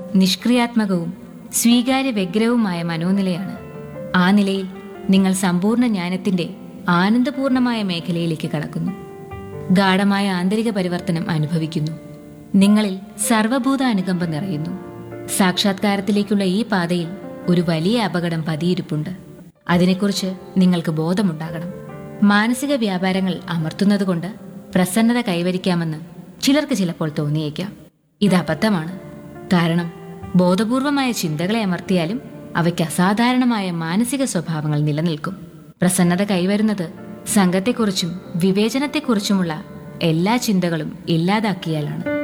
നിഷ്ക്രിയാത്മകവും സ്വീകാര്യ വ്യഗ്രവുമായ മനോനിലയാണ് ആ നിലയിൽ നിങ്ങൾ സമ്പൂർണ്ണ ജ്ഞാനത്തിന്റെ ആനന്ദപൂർണമായ മേഖലയിലേക്ക് കടക്കുന്നു ഗാഠമായ ആന്തരിക പരിവർത്തനം അനുഭവിക്കുന്നു നിങ്ങളിൽ സർവഭൂത അനുകമ്പ നിറയുന്നു സാക്ഷാത്കാരത്തിലേക്കുള്ള ഈ പാതയിൽ ഒരു വലിയ അപകടം പതിയിരിപ്പുണ്ട് അതിനെക്കുറിച്ച് നിങ്ങൾക്ക് ബോധമുണ്ടാകണം മാനസിക വ്യാപാരങ്ങൾ അമർത്തുന്നതുകൊണ്ട് പ്രസന്നത കൈവരിക്കാമെന്ന് ചിലർക്ക് ചിലപ്പോൾ തോന്നിയേക്കാം ഇത് അബദ്ധമാണ് കാരണം ബോധപൂർവമായ ചിന്തകളെ അമർത്തിയാലും അവയ്ക്ക് അസാധാരണമായ മാനസിക സ്വഭാവങ്ങൾ നിലനിൽക്കും പ്രസന്നത കൈവരുന്നത് സംഘത്തെക്കുറിച്ചും വിവേചനത്തെക്കുറിച്ചുമുള്ള എല്ലാ ചിന്തകളും ഇല്ലാതാക്കിയാലാണ്